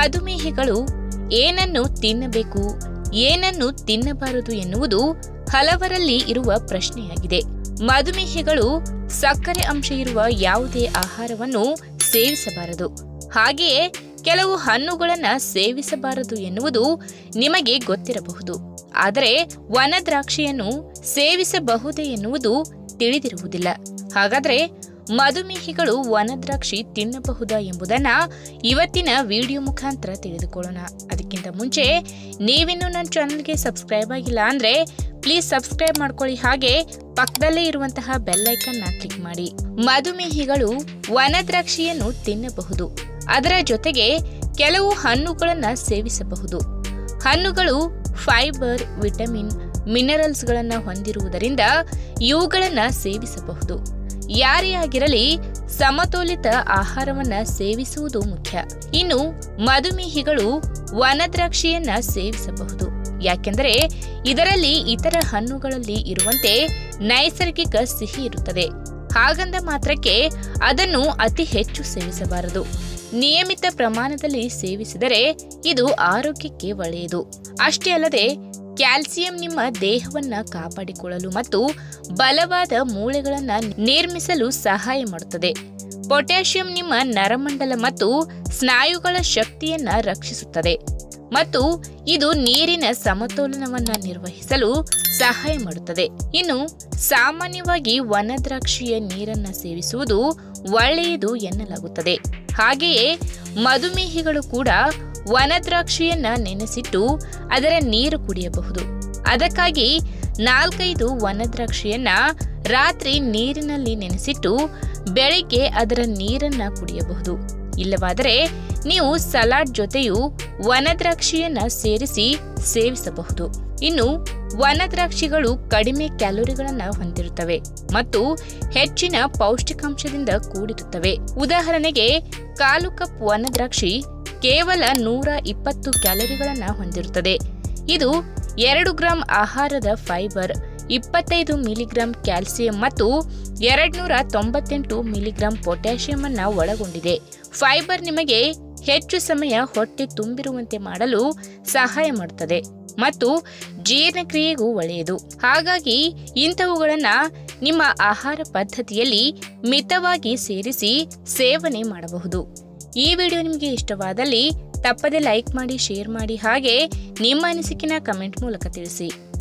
ಮಧುಮೇಹಿಗಳು ಏನನ್ನು ತಿನ್ನಬೇಕು ಏನನ್ನು ತಿನ್ನಬಾರದು ಎನ್ನುವುದು ಹಲವರಲ್ಲಿ ಇರುವ ಪ್ರಶ್ನೆಯಾಗಿದೆ ಮಧುಮೇಹಿಗಳು ಸಕ್ಕರೆ ಅಂಶ ಇರುವ ಯಾವುದೇ ಆಹಾರವನ್ನು ಸೇವಿಸಬಾರದು ಹಾಗೆಯೇ ಕೆಲವು ಹಣ್ಣುಗಳನ್ನ ಸೇವಿಸಬಾರದು ಎನ್ನುವುದು ನಿಮಗೆ ಗೊತ್ತಿರಬಹುದು ಆದರೆ ವನ ದ್ರಾಕ್ಷಿಯನ್ನು ಸೇವಿಸಬಹುದೇ ಎನ್ನುವುದು ತಿಳಿದಿರುವುದಿಲ್ಲ ಹಾಗಾದ್ರೆ ಮಧುಮೇಹಿಗಳು ವನದ್ರಾಕ್ಷಿ ತಿನ್ನಬಹುದಾ ಎಂಬುದನ್ನ ಇವತ್ತಿನ ವಿಡಿಯೋ ಮುಖಾಂತರ ತಿಳಿದುಕೊಳ್ಳೋಣ ಅದಕ್ಕಿಂತ ಮುಂಚೆ ನೀವಿನ್ನೂ ನನ್ನ ಚಾನಲ್ಗೆ ಸಬ್ಸ್ಕ್ರೈಬ್ ಆಗಿಲ್ಲ ಅಂದ್ರೆ ಪ್ಲೀಸ್ ಸಬ್ಸ್ಕ್ರೈಬ್ ಮಾಡ್ಕೊಳ್ಳಿ ಹಾಗೆ ಪಕ್ಕದಲ್ಲೇ ಇರುವಂತಹ ಬೆಲ್ ಐಕನ್ನ ಕ್ಲಿಕ್ ಮಾಡಿ ಮಧುಮೇಹಿಗಳು ವನದ್ರಾಕ್ಷಿಯನ್ನು ತಿನ್ನಬಹುದು ಅದರ ಜೊತೆಗೆ ಕೆಲವು ಹಣ್ಣುಗಳನ್ನ ಸೇವಿಸಬಹುದು ಹಣ್ಣುಗಳು ಫೈಬರ್ ವಿಟಮಿನ್ ಮಿನರಲ್ಸ್ಗಳನ್ನು ಹೊಂದಿರುವುದರಿಂದ ಇವುಗಳನ್ನ ಸೇವಿಸಬಹುದು ಯಾರೇ ಆಗಿರಲಿ ಸಮತೋಲಿತ ಆಹಾರವನ್ನ ಸೇವಿಸುವುದು ಮುಖ್ಯ ಇನ್ನು ಮಧುಮೇಹಿಗಳು ವನದ್ರಾಕ್ಷಿಯನ್ನ ಸೇವಿಸಬಹುದು ಯಾಕೆಂದರೆ ಇದರಲ್ಲಿ ಇತರ ಹಣ್ಣುಗಳಲ್ಲಿ ಇರುವಂತೆ ನೈಸರ್ಗಿಕ ಸಿಹಿ ಇರುತ್ತದೆ ಹಾಗಂದ ಮಾತ್ರಕ್ಕೆ ಅದನ್ನು ಅತಿ ಹೆಚ್ಚು ಸೇವಿಸಬಾರದು ನಿಯಮಿತ ಪ್ರಮಾಣದಲ್ಲಿ ಸೇವಿಸಿದರೆ ಇದು ಆರೋಗ್ಯಕ್ಕೆ ಒಳ್ಳೆಯದು ಅಷ್ಟೇ ಅಲ್ಲದೆ ಕ್ಯಾಲ್ಸಿಯಂ ನಿಮ್ಮ ದೇಹವನ್ನ ಕಾಪಾಡಿಕೊಳ್ಳಲು ಮತ್ತು ಬಲವಾದ ಮೂಳೆಗಳನ್ನ ನಿರ್ಮಿಸಲು ಸಹಾಯ ಮಾಡುತ್ತದೆ ಪೊಟ್ಯಾಷಿಯಂ ನಿಮ್ಮ ನರಮಂಡಲ ಮತ್ತು ಸ್ನಾಯುಗಳ ಶಕ್ತಿಯನ್ನ ರಕ್ಷಿಸುತ್ತದೆ ಮತ್ತು ಇದು ನೀರಿನ ಸಮತೋಲನವನ್ನ ನಿರ್ವಹಿಸಲು ಸಹಾಯ ಮಾಡುತ್ತದೆ ಇನ್ನು ಸಾಮಾನ್ಯವಾಗಿ ವನದ್ರಾಕ್ಷಿಯ ನೀರನ್ನ ಸೇವಿಸುವುದು ಒಳ್ಳೆಯದು ಎನ್ನಲಾಗುತ್ತದೆ ಹಾಗೆಯೇ ಮಧುಮೇಹಿಗಳು ಕೂಡ ವನದ್ರಾಕ್ಷಿಯನ್ನ ನೆನೆಸಿಟ್ಟು ಅದರ ನೀರು ಕುಡಿಯಬಹುದು ಅದಕ್ಕಾಗಿ ನಾಲ್ಕೈದು ವನದ್ರಾಕ್ಷಿಯನ್ನ ರಾತ್ರಿ ನೀರಿನಲ್ಲಿ ನೆನೆಸಿಟ್ಟು ಬೆಳಿಗ್ಗೆ ಅದರ ನೀರನ್ನ ಕುಡಿಯಬಹುದು ಇಲ್ಲವಾದರೆ ನೀವು ಸಲಾಡ್ ಜೊತೆಯೂ ವನದ್ರಾಕ್ಷಿಯನ್ನ ಸೇರಿಸಿ ಸೇವಿಸಬಹುದು ಇನ್ನು ವನದ್ರಾಕ್ಷಿಗಳು ಕಡಿಮೆ ಕ್ಯಾಲೋರಿಗಳನ್ನ ಹೊಂದಿರುತ್ತವೆ ಮತ್ತು ಹೆಚ್ಚಿನ ಪೌಷ್ಟಿಕಾಂಶದಿಂದ ಕೂಡಿರುತ್ತವೆ ಉದಾಹರಣೆಗೆ ಕಾಲು ಕಪ್ ವನದ್ರಾಕ್ಷಿ ಕೇವಲ ನೂರ ಇಪ್ಪತ್ತು ಕ್ಯಾಲೋರಿಗಳನ್ನ ಹೊಂದಿರುತ್ತದೆ ಇದು ಎರಡು ಗ್ರಾಂ ಆಹಾರದ ಫೈಬರ್ ಇಪ್ಪತ್ತೈದು ಮಿಲಿಗ್ರಾಂ ಕ್ಯಾಲ್ಸಿಯಂ ಮತ್ತು ಎರಡ್ನೂರ ತೊಂಬತ್ತೆಂಟು ಮಿಲಿಗ್ರಾಂ ಪೊಟ್ಯಾಷಿಯಂ ಅನ್ನ ಒಳಗೊಂಡಿದೆ ಫೈಬರ್ ನಿಮಗೆ ಹೆಚ್ಚು ಸಮಯ ಹೊಟ್ಟೆ ತುಂಬಿರುವಂತೆ ಮಾಡಲು ಸಹಾಯ ಮಾಡುತ್ತದೆ ಮತ್ತು ಜೀರ್ಣಕ್ರಿಯೆಗೂ ಒಳ್ಳೆಯದು ಹಾಗಾಗಿ ಇಂಥವುಗಳನ್ನ ನಿಮ್ಮ ಆಹಾರ ಪದ್ಧತಿಯಲ್ಲಿ ಮಿತವಾಗಿ ಸೇರಿಸಿ ಸೇವನೆ ಮಾಡಬಹುದು ಈ ವಿಡಿಯೋ ನಿಮಗೆ ಇಷ್ಟವಾದಲ್ಲಿ ತಪ್ಪದೆ ಲೈಕ್ ಮಾಡಿ ಶೇರ್ ಮಾಡಿ ಹಾಗೆ ನಿಮ್ಮ ಅನಿಸಿಕೆನ ಕಮೆಂಟ್ ಮೂಲಕ ತಿಳಿಸಿ